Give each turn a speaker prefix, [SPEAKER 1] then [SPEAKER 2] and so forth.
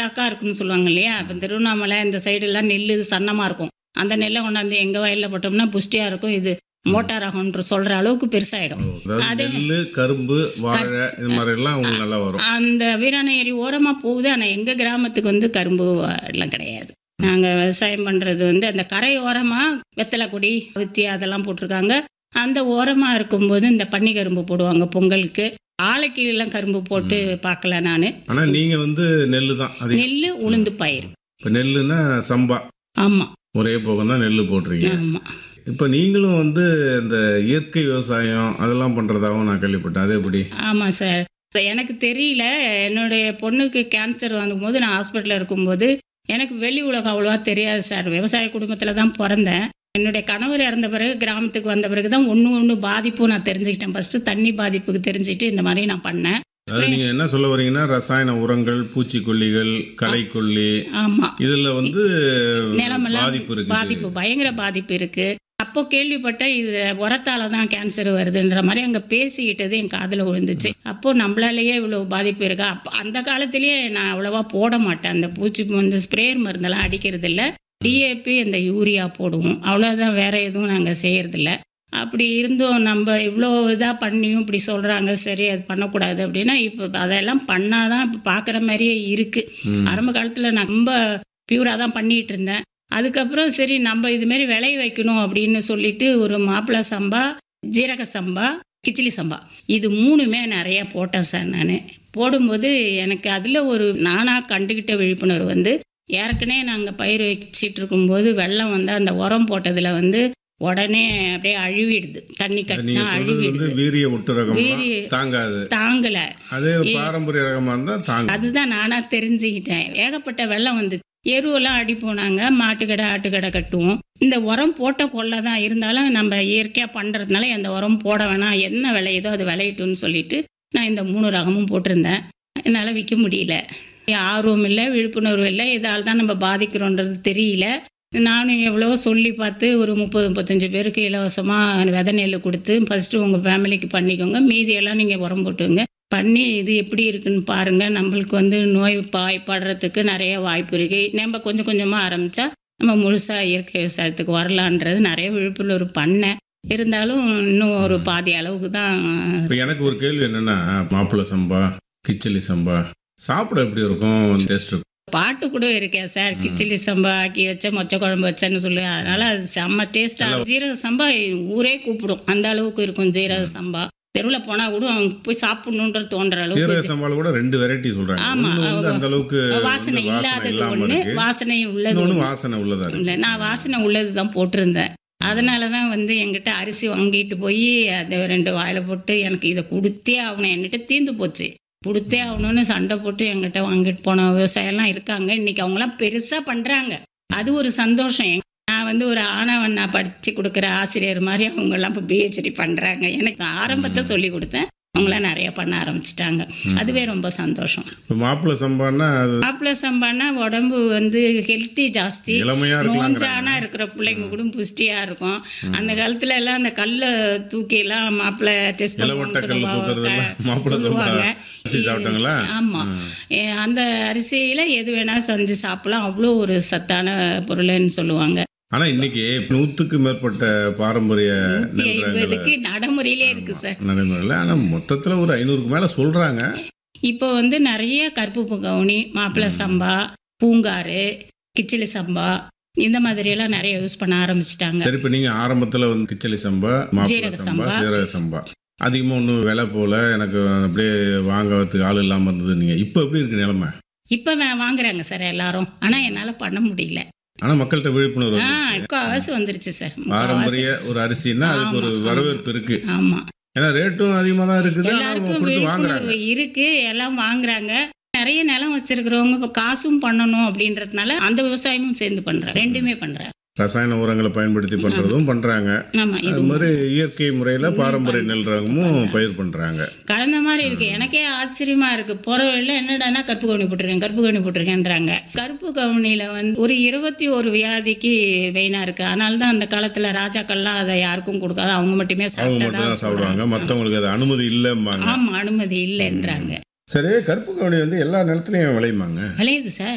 [SPEAKER 1] சாக்கா இருக்குன்னு சொல்லுவாங்க இல்லையா இப்போ திருவண்ணாமலை இந்த சைடுலாம் நெல் சன்னமாக இருக்கும் அந்த நெல்லை கொண்டாந்து எங்கள் வயலில் போட்டோம்னா புஷ்டியாக இருக்கும் இது மோட்டார் ஆகும்ன்ற சொல்கிற அளவுக்கு பெருசாயிடும்
[SPEAKER 2] அதாவது
[SPEAKER 1] அதே-
[SPEAKER 2] நெல் கரும்பு வாழை இது மாதிரி எல்லாம் உங்களுக்கு நல்லா வரும்
[SPEAKER 1] அந்த வீராணை ஏரி ஓரமாக போகுது ஆனால் எங்கள் கிராமத்துக்கு வந்து கரும்பு எல்லாம் கிடையாது நாங்கள் விவசாயம் பண்ணுறது வந்து அந்த கரை ஓரமாக வெத்தலை கொடி வித்தி அதெல்லாம் போட்டிருக்காங்க அந்த ஓரமாக இருக்கும்போது இந்த பன்னி கரும்பு போடுவாங்க பொங்கலுக்கு ஆலைக்கீழெல்லாம் கரும்பு போட்டு பார்க்கல நான்
[SPEAKER 2] ஆனா நீங்க வந்து நெல்லு தான் அதிகம்
[SPEAKER 1] நெல் உளுந்து பயிர்
[SPEAKER 2] இப்ப நெல்லுன்னா சம்பா
[SPEAKER 1] ஆமாம்
[SPEAKER 2] ஒரே போகம் தான் நெல் போடுறீங்க
[SPEAKER 1] ஆமாம்
[SPEAKER 2] இப்ப நீங்களும் வந்து இந்த இயற்கை விவசாயம் அதெல்லாம் பண்றதாகவும் நான் கேள்விப்பட்டேன் அது எப்படி
[SPEAKER 1] ஆமாம் சார் இப்ப எனக்கு தெரியல என்னுடைய பொண்ணுக்கு கேன்சர் வந்தபோது நான் ஹாஸ்பிட்டலில் இருக்கும்போது எனக்கு வெளி உலகம் அவ்வளோவா தெரியாது சார் விவசாய குடும்பத்தில் தான் பிறந்தேன் என்னுடைய கணவர் இறந்த பிறகு கிராமத்துக்கு வந்த பிறகு தான் ஒன்று ஒன்று பாதிப்பும் நான் தெரிஞ்சுக்கிட்டேன் ஃபஸ்ட்டு தண்ணி பாதிப்புக்கு தெரிஞ்சுட்டு இந்த மாதிரி நான் பண்ணேன்
[SPEAKER 2] அதாவது நீங்க என்ன சொல்ல வரீங்கன்னா ரசாயன உரங்கள் பூச்சிக்கொல்லிகள் களைக்கொல்லி
[SPEAKER 1] ஆமாம்
[SPEAKER 2] இதுல வந்து
[SPEAKER 1] நிலமெல்லாம்
[SPEAKER 2] பாதிப்பு இருக்குது
[SPEAKER 1] பாதிப்பு பயங்கர பாதிப்பு இருக்கு அப்போ கேள்விப்பட்டேன் இது உரத்தால தான் கேன்சர் வருதுன்ற மாதிரி அங்கே பேசிக்கிட்டது என் காதில் விழுந்துச்சு அப்போ நம்மளாலேயே இவ்வளோ பாதிப்பு இருக்கா அப்போ அந்த காலத்திலேயே நான் அவ்வளோவா போட மாட்டேன் அந்த பூச்சி இந்த ஸ்ப்ரேயர் மருந்தெல்லாம் அடிக்கிறது இல்ல டிஏபி இந்த யூரியா போடுவோம் அவ்வளோதான் வேற எதுவும் நாங்கள் செய்யறதில்ல அப்படி இருந்தும் நம்ம இவ்வளோ இதாக பண்ணியும் இப்படி சொல்கிறாங்க சரி அது பண்ணக்கூடாது அப்படின்னா இப்போ அதெல்லாம் பண்ணாதான் இப்போ பார்க்குற மாதிரியே இருக்குது
[SPEAKER 2] ம்.
[SPEAKER 1] ஆரம்ப காலத்தில் நான் ரொம்ப பியூராக தான் பண்ணிகிட்டு இருந்தேன் அதுக்கப்புறம் சரி நம்ம இதுமாரி விளைய வைக்கணும் அப்படின்னு சொல்லிட்டு ஒரு மாப்பிள்ளை சம்பா ஜீரக சம்பா கிச்சிலி சம்பா இது மூணுமே நிறைய போட்டேன் சார் நான் போடும்போது எனக்கு அதில் ஒரு நானாக கண்டுக்கிட்ட விழிப்புணர்வு வந்து ஏற்கனவே நாங்கள் பயிர் வச்சிட்டு இருக்கும்போது வெள்ளம் வந்து அந்த உரம் போட்டதில் வந்து உடனே அப்படியே அழுவிடுது தண்ணி
[SPEAKER 2] நீங்க
[SPEAKER 1] கட்டினா
[SPEAKER 2] சொல்றது
[SPEAKER 1] அழுவிடுது
[SPEAKER 2] வந்து வீரிய ஒட்டு ரகம்
[SPEAKER 1] வீரிய-
[SPEAKER 2] தாங்காது
[SPEAKER 1] தாங்கலை
[SPEAKER 2] அதே பாரம்பரிய ரகமா இருந்தா தாங்கும்
[SPEAKER 1] அதுதான் நானா தெரிஞ்சுக்கிட்டேன் ஏகப்பட்ட வெள்ளம் வந்து எருவெல்லாம் அடி போனாங்க மாட்டுக்கடை ஆட்டுக்கடை கட்டுவோம் இந்த உரம் போட்ட கொள்ளை தான் இருந்தாலும் நம்ம இயற்கையாக பண்ணுறதுனால அந்த உரம் போட வேணாம் என்ன விளையுதோ அது விளையட்டும்னு சொல்லிட்டு நான் இந்த மூணு ரகமும் போட்டிருந்தேன் என்னால் விற்க முடியல ஆர்வம் இல்லை விழிப்புணர்வு இல்லை இதால் தான் நம்ம பாதிக்கிறோன்றது தெரியல நானும் எவ்வளவோ சொல்லி பார்த்து ஒரு முப்பது முப்பத்தஞ்சு பேருக்கு இலவசமாக விதை நெல் கொடுத்து ஃபஸ்ட்டு உங்கள் ஃபேமிலிக்கு பண்ணிக்கோங்க மீதியெல்லாம் நீங்கள் உரம் போட்டுங்க பண்ணி இது எப்படி இருக்குன்னு பாருங்க நம்மளுக்கு வந்து நோய் பாய்ப்படுறதுக்கு நிறைய வாய்ப்பு இருக்கு நம்ம கொஞ்சம் கொஞ்சமாக ஆரம்பிச்சா நம்ம முழுசாக இயற்கை விவசாயத்துக்கு வரலான்றது நிறைய விழிப்புணர்வு பண்ணேன் இருந்தாலும் இன்னும் ஒரு பாதி அளவுக்கு தான்
[SPEAKER 2] இப்போ எனக்கு ஒரு கேள்வி என்னன்னா மாப்பிள்ளை சம்பா கிச்சலி சம்பா சாப்பிட எப்படி இருக்கும் டேஸ்ட் இருக்கும்
[SPEAKER 1] பாட்டு கூட இருக்கேன் சார் கிச்சிலி சம்பா ஆக்கி வச்ச மொச்ச குழம்பு வச்சேன்னு சொல்லி அதனால அது செம்ம டேஸ்டாக ஜீரக சம்பா ஊரே கூப்பிடும் அந்த அளவுக்கு இருக்கும் ஜீரக சம்பா தெருவில் போனால் கூட அவங்க போய் சாப்பிடணுன்ற தோன்ற அளவுக்கு
[SPEAKER 2] சீரக சம்பால கூட ரெண்டு வெரைட்டி சொல்றாங்க
[SPEAKER 1] ஆமா,
[SPEAKER 2] ஒண்ணு வந்து அந்த அளவுக்கு
[SPEAKER 1] வாசனை
[SPEAKER 2] வந்து வாசனை
[SPEAKER 1] இல்லாதது
[SPEAKER 2] இல்லாம
[SPEAKER 1] ஒன்று
[SPEAKER 2] இருக்கு
[SPEAKER 1] வாசனை உள்ளது
[SPEAKER 2] இன்னொன்னு
[SPEAKER 1] ஒண்ணு.
[SPEAKER 2] வாசனை உள்ளதா இருக்கு
[SPEAKER 1] இல்லை நான் வாசனை உள்ளது தான் போட்டிருந்தேன் அதனால தான் வந்து என்கிட்ட அரிசி வாங்கிட்டு போய் அதை ரெண்டு வாயில போட்டு எனக்கு இதை கொடுத்தே ஆகணும் என்கிட்ட தீந்து போச்சு கொடுத்தே ஆகணும்னு சண்டை போட்டு என்கிட்ட வாங்கிட்டு போன விவசாயம்லாம் இருக்காங்க இன்னைக்கு அவங்களாம் பெருசாக பண்ணுறாங்க அது ஒரு சந்தோஷம் எங்க- நான் வந்து ஒரு ஆணவன் நான் படித்து கொடுக்குற ஆசிரியர் மாதிரி அவங்கெல்லாம் இப்போ பிஹெச்டி பண்ணுறாங்க எனக்கு ஆரம்பத்தை சொல்லி கொடுத்தேன் அவங்களாம் நிறைய பண்ண ஆரம்பிச்சிட்டாங்க அதுவே ரொம்ப சந்தோஷம்
[SPEAKER 2] இப்போ மாப்பிள்ளை சம்பான்னா அது
[SPEAKER 1] மாப்பிள்ளை சம்பானா உடம்பு வந்து ஹெல்த்தி ஜாஸ்தி
[SPEAKER 2] இளமையா இருக்கலாங்கிறாங்க
[SPEAKER 1] நோஞ்சானா இருக்கிற பிள்ளைங்க கூட புஷ்டியா இருக்கும் அந்த காலத்துல எல்லாம் அந்த கல்லை தூக்கி எல்லாம் மாப்பிள்ளை டெஸ்ட்
[SPEAKER 2] இளவட்ட கல் தூக்குறதெல்லாம் மாப்பிள்ளை சம்பா
[SPEAKER 1] சொல்லுவாங்க
[SPEAKER 2] அரிசி சாப்பிட்டாங்களா
[SPEAKER 1] ஆமா ஏ, அந்த அரிசியில எது வேணா செஞ்சு சாப்பிடலாம் அவ்வளோ ஒரு சத்தான பொருள்னு சொல்லுவாங்க
[SPEAKER 2] ஆனா இன்னைக்கு நூத்துக்கு மேற்பட்ட பாரம்பரிய
[SPEAKER 1] நூத்தி
[SPEAKER 2] நெல் ரகங்களை
[SPEAKER 1] ஐம்பதுக்கு நடைமுறையிலே இருக்கு சார்
[SPEAKER 2] நடைமுறையில் ஆனா மொத்தத்துல ஒரு ஐநூறுக்கு மேல சொல்றாங்க
[SPEAKER 1] இப்போ வந்து நிறைய கருப்பு கவுனி மாப்பிள்ளை சம்பா பூங்காறு கிச்சிலி சம்பா இந்த மாதிரியெல்லாம் நிறைய யூஸ் பண்ண ஆரம்பிச்சிட்டாங்க
[SPEAKER 2] சரி இப்போ நீங்க ஆரம்பத்துல வந்து கிச்சலி சம்பா மாப்பிள்ளை
[SPEAKER 1] ஜீரக
[SPEAKER 2] சம்பா
[SPEAKER 1] சம்பா.
[SPEAKER 2] சீரக சம்பா அதிகமா ஒன்றும் விலை போல எனக்கு அப்படியே வாங்கறதுக்கு ஆள் இல்லாம இருந்தது நீங்க இப்போ எப்படி இருக்கு நிலைமை
[SPEAKER 1] இப்போ வாங்குறாங்க சார் எல்லாரும் ஆனா என்னால பண்ண முடியல
[SPEAKER 2] ஆனா மக்கள்கிட்ட விழிப்புணர்வு
[SPEAKER 1] ஆ
[SPEAKER 2] வந்துருச்சு.
[SPEAKER 1] முக்கால்வாசி வந்துருச்சு சார் முக்கால்வாசி.
[SPEAKER 2] பாரம்பரிய ஒரு அரிசின்னா அதுக்கு ஒரு
[SPEAKER 1] ஆமா,
[SPEAKER 2] வரவேற்பு இருக்கு
[SPEAKER 1] ஆமா
[SPEAKER 2] ஏன்னா ரேட்டும் அதிகமா தான் இருக்குது ஆனா அவங்க
[SPEAKER 1] எல்லாருக்கும்
[SPEAKER 2] கொடுத்து வாங்குறாங்க
[SPEAKER 1] விழிப்புணர்வு இருக்கு எல்லாம் வாங்குறாங்க நிறைய நிலம் வச்சிருக்கிறவங்க இப்போ காசும் பண்ணணும் அப்படின்றதுனால அந்த விவசாயமும் சேர்ந்து பண்றாங்க ரெண்டுமே பண்றாங்க
[SPEAKER 2] ரசாயன உரங்களை பயன்படுத்தி பண்றதும் பண்றாங்க
[SPEAKER 1] ஆமா
[SPEAKER 2] அது
[SPEAKER 1] இது
[SPEAKER 2] மாதிரி இயற்கை முறையில பாரம்பரிய நெல் ரகமும் பயிர் பண்றாங்க
[SPEAKER 1] கலந்த மாதிரி இருக்கு எனக்கே ஆச்சரியமா இருக்கு போற வழியில என்னடானா கருப்பு கவுனி போட்டிருக்கேன் கருப்பு கவுனி போட்டிருக்கேன்றாங்க கருப்பு கவுனியில வந்து ஒரு இருபத்தி ஒரு வியாதிக்கு வெயினா இருக்கு அதனால தான் அந்த காலத்துல ராஜாக்கள்லாம் அதை யாருக்கும் கொடுக்காத அவங்க மட்டுமே
[SPEAKER 2] அவங்க மட்டும் தான்
[SPEAKER 1] சாப்பிட்டதா
[SPEAKER 2] சாப்பிடுவாங்க மற்றவங்களுக்கு அது அனுமதி இல்லைம்பாங்க
[SPEAKER 1] ஆமா அனுமதி இல்லைன்றாங்க
[SPEAKER 2] சரி கருப்பு கவுனி வந்து எல்லா நிலத்துலயும் விளையுமாங்க
[SPEAKER 1] விளையுது சார்